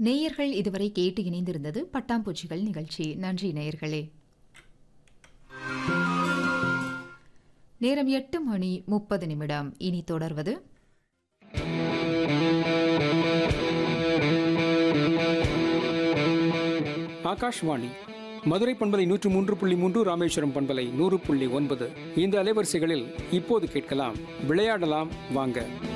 நேயர்கள் இதுவரை கேட்டு இணைந்திருந்தது பட்டாம்பூச்சிகள் நிகழ்ச்சி நன்றி நேயர்களே நேரம் எட்டு மணி முப்பது நிமிடம் இனி தொடர்வது ஆகாஷ்வாணி மதுரை பண்பலை நூற்று மூன்று புள்ளி மூன்று ராமேஸ்வரம் பண்பலை நூறு புள்ளி ஒன்பது இந்த அலைவரிசைகளில் இப்போது கேட்கலாம் விளையாடலாம் வாங்க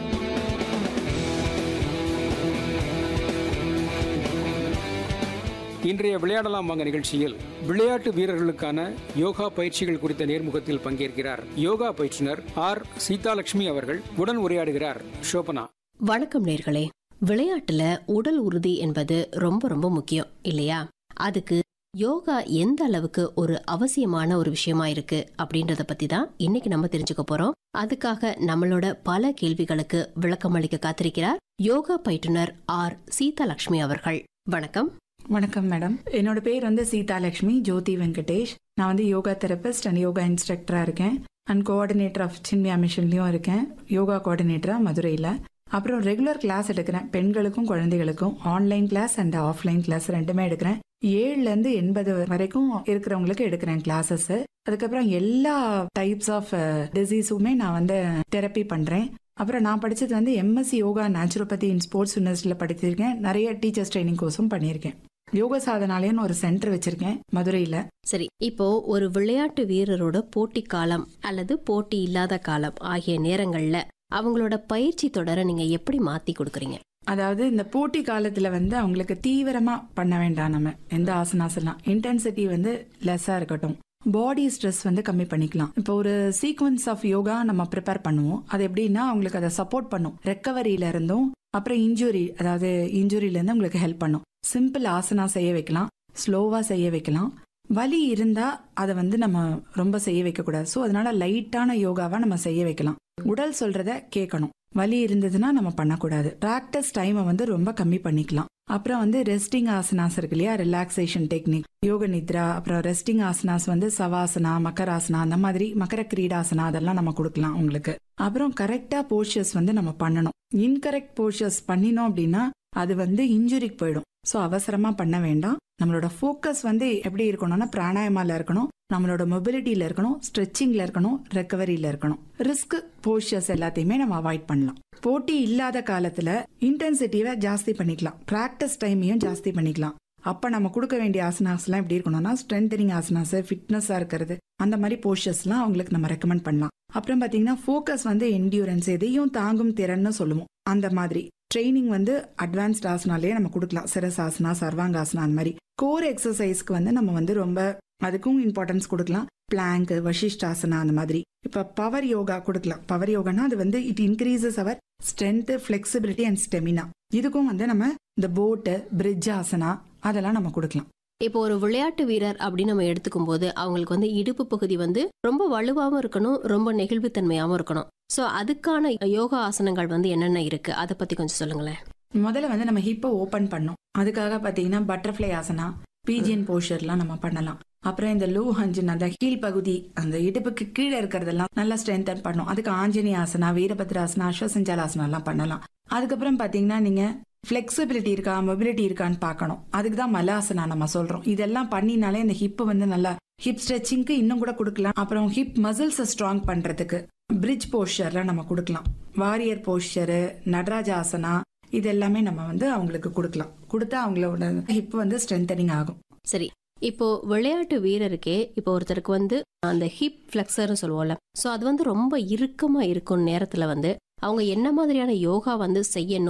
இன்றைய விளையாடலாம் வாங்க நிகழ்ச்சியில் விளையாட்டு வீரர்களுக்கான யோகா பயிற்சிகள் குறித்த நேர்முகத்தில் பங்கேற்கிறார் யோகா பயிற்றுனர் ஆர் சீதாலட்சுமி அவர்கள் உடன் உரையாடுகிறார் ஷோபனா வணக்கம் நேர்களே விளையாட்டுல உடல் உறுதி என்பது ரொம்ப ரொம்ப முக்கியம் இல்லையா அதுக்கு யோகா எந்த அளவுக்கு ஒரு அவசியமான ஒரு விஷயமா இருக்கு அப்படின்றத பத்தி தான் இன்னைக்கு நம்ம தெரிஞ்சுக்க போறோம் அதுக்காக நம்மளோட பல கேள்விகளுக்கு விளக்கம் அளிக்க காத்திருக்கிறார் யோகா பயிற்றுனர் ஆர் சீதாலட்சுமி அவர்கள் வணக்கம் வணக்கம் மேடம் என்னோட பேர் வந்து சீதாலட்சுமி ஜோதி வெங்கடேஷ் நான் வந்து யோகா தெரபிஸ்ட் அண்ட் யோகா இன்ஸ்ட்ரக்டரா இருக்கேன் அண்ட் கோஆர்டினேட்டர் ஆஃப் சின்மியா மிஷன்லயும் இருக்கேன் யோகா கோஆர்டினேட்டரா மதுரையில் அப்புறம் ரெகுலர் கிளாஸ் எடுக்கிறேன் பெண்களுக்கும் குழந்தைகளுக்கும் online class and offline class ரெண்டுமே எடுக்கிறேன் ஏழுல இருந்து எண்பது வரைக்கும் இருக்கிறவங்களுக்கு எடுக்கிறேன் கிளாஸஸ் அதுக்கப்புறம் எல்லா டைப்ஸ் ஆஃப் டிசீஸுமே நான் வந்து தெரப்பி பண்றேன் அப்புறம் நான் படிச்சது வந்து MSc yoga naturopathy in sports யூனிவர்சிட்டியில் படிச்சிருக்கேன் நிறைய டீச்சர்ஸ் ட்ரைனிங் கோர்ஸும் பண்ணியிருக்கேன் யோக சாதனாலயம்னு ஒரு சென்டர் வச்சிருக்கேன் மதுரையில சரி இப்போ ஒரு விளையாட்டு வீரரோட போட்டி காலம் அல்லது போட்டி இல்லாத காலம் ஆகிய நேரங்கள்ல அவங்களோட பயிற்சி தொடர நீங்க எப்படி மாத்தி கொடுக்குறீங்க அதாவது இந்த போட்டி காலத்துல வந்து அவங்களுக்கு தீவிரமா பண்ண வேண்டாம் நம்ம எந்த ஆசனாசெல்லாம் இன்டென்சிட்டி வந்து லெஸ்ஸா இருக்கட்டும் பாடி ஸ்ட்ரெஸ் வந்து கம்மி பண்ணிக்கலாம் இப்போ ஒரு சீக்வன்ஸ் ஆஃப் யோகா நம்ம ப்ரிப்பேர் பண்ணுவோம் அது எப்படின்னா அவங்களுக்கு அதை சப்போர்ட் பண்ணும் ரெக்கவரியில இருந்தும் அப்புறம் இன்ஜுரி அதாவது இன்ஜுரியில இருந்து உங்களுக்கு ஹெல்ப் பண்ணும் சிம்பிள் ஆசனா செய்ய வைக்கலாம் ஸ்லோவா செய்ய வைக்கலாம் வலி இருந்தா அதை வந்து நம்ம ரொம்ப செய்ய வைக்க கூடாது ஸோ அதனால லைட்டான யோகாவா நம்ம செய்ய வைக்கலாம் உடல் சொல்றத கேட்கணும் வலி இருந்ததுன்னா நம்ம பண்ணக்கூடாது ப்ராக்டிஸ் டைமை வந்து ரொம்ப கம்மி பண்ணிக்கலாம் அப்புறம் வந்து ரெஸ்டிங் ஆசனாஸ் இருக்கு இல்லையா ரிலாக்ஸேஷன் டெக்னிக் யோக நித்ரா அப்புறம் ரெஸ்டிங் ஆசனாஸ் வந்து சவாசனா மக்கராசனா அந்த மாதிரி மக்கர கிரீடாசனா அதெல்லாம் நம்ம கொடுக்கலாம் உங்களுக்கு அப்புறம் கரெக்டா போஸ்டர்ஸ் வந்து நம்ம பண்ணணும் இன்கரெக்ட் போஸ்டர்ஸ் பண்ணினோம் அப்படின்னா அது வந்து இன்ஜுரிக்கு போயிடும் ஸோ அவசரமா பண்ண வேண்டாம் நம்மளோட ஃபோக்கஸ் வந்து எப்படி இருக்கணும்னா பிராணாயமால இருக்கணும் நம்மளோட மொபிலிட்டியில இருக்கணும் ஸ்ட்ரெச்சிங்ல இருக்கணும் ரெக்கவரியில இருக்கணும் ரிஸ்க் போஸ்டர்ஸ் எல்லாத்தையுமே நம்ம அவாய்ட் பண்ணலாம் போட்டி இல்லாத காலத்துல இன்டென்சிட்டியை ஜாஸ்தி பண்ணிக்கலாம் ப்ராக்டிஸ் டைமையும் ஜாஸ்தி பண்ணிக்கலாம் அப்ப நம்ம கொடுக்க வேண்டிய ஆசனாஸ்லாம் எப்படி இருக்கணும்னா ஸ்ட்ரென்தனிங் ஆசனாஸ் ஃபிட்னஸா இருக்கிறது அந்த மாதிரி போஸ்டர்ஸ்லாம் அவங்களுக்கு நம்ம ரெக்கமெண்ட் பண்ணலாம் அப்புறம் பாத்தீங்கன்னா ஃபோக்கஸ் வந்து என்டியூரன்ஸ் எதையும் தாங்கும் திறன்னு சொல்லுவோம் அந்த மாதிரி ட்ரைனிங் வந்து அட்வான்ஸ்ட் ஆசனாலே நம்ம கொடுக்கலாம் சிரசாசனா சர்வாங்காசனா அந்த மாதிரி கோர் எக்ஸசைஸ்க்கு வந்து நம்ம வந்து ரொம்ப அதுக்கும் இம்பார்ட்டன்ஸ் கொடுக்கலாம் பிளாங்க் வசிஷ்டாசனா அந்த மாதிரி இப்ப பவர் யோகா கொடுக்கலாம் பவர் யோகானா அது வந்து it increases our strength flexibility and stamina இதுக்கும் வந்து நம்ம இந்த போட்டு பிரிட்ஜ் ஆசனா அதெல்லாம் நம்ம கொடுக்கலாம் இப்போ ஒரு விளையாட்டு வீரர் அப்படின்னு நம்ம எடுத்துக்கும் போது அவங்களுக்கு வந்து இடுப்பு பகுதி வந்து ரொம்ப வலுவாகவும் இருக்கணும் ரொம்ப நெகிழ்வுத்தன்மையாகவும் இருக்கணும் ஸோ அதுக்கான யோகா ஆசனங்கள் வந்து என்னென்ன இருக்கு அதை பத்தி கொஞ்சம் சொல்லுங்களேன் முதல்ல வந்து நம்ம ஹிப்பை ஓபன் பண்ணோம் அதுக்காக பாத்தீங்கன்னா பட்டர்ஃப்ளை ஆசனா பீஜியன் போஷர்லாம் நம்ம பண்ணலாம் அப்புறம் இந்த லோ ஹஞ்சன் அந்த கீழ் பகுதி அந்த இடுப்புக்கு கீழே இருக்கிறதெல்லாம் நல்லா ஸ்ட்ரென்தன் பண்ணும் அதுக்கு ஆஞ்சனி ஆசனா வீரபத்ராசனா அஸ்வசஞ்சாலாசனா எல்லாம் பண்ணலாம் அதுக்கப்புறம் பாத்தீங்கன்னா நீங்க ஃபிளெக்சிபிலிட்டி இருக்கா மொபிலிட்டி இருக்கான்னு பார்க்கணும் அதுக்கு தான் மலாசனா நம்ம சொல்றோம் இதெல்லாம் பண்ணினாலே இந்த ஹிப் வந்து நல்லா ஹிப் ஸ்ட்ரெச்சிங்க்கு இன்னும் கூட கொடுக்கலாம் அப்புறம் ஹிப் மசில்ஸை ஸ்ட்ராங் பண்றதுக்கு பிரிட்ஜ் போஸ்டர்ல நம்ம கொடுக்கலாம் வாரியர் போஸ்டரு நடராஜ ஆசனா இது எல்லாமே நம்ம வந்து அவங்களுக்கு கொடுக்கலாம் கொடுத்தா அவங்களோட ஹிப் வந்து ஸ்ட்ரென்தனிங் ஆகும் சரி இப்போ விளையாட்டு வீரருக்கே இப்போ ஒருத்தருக்கு வந்து அந்த ஹிப் ஃபிளெக்ஸர்னு சொல்லுவோம்ல ஸோ அது வந்து ரொம்ப இறுக்கமா இருக்கும் நேரத்துல வந்து அவங்க என்ன மாதிரியான யோகா வந்து செய்யணும்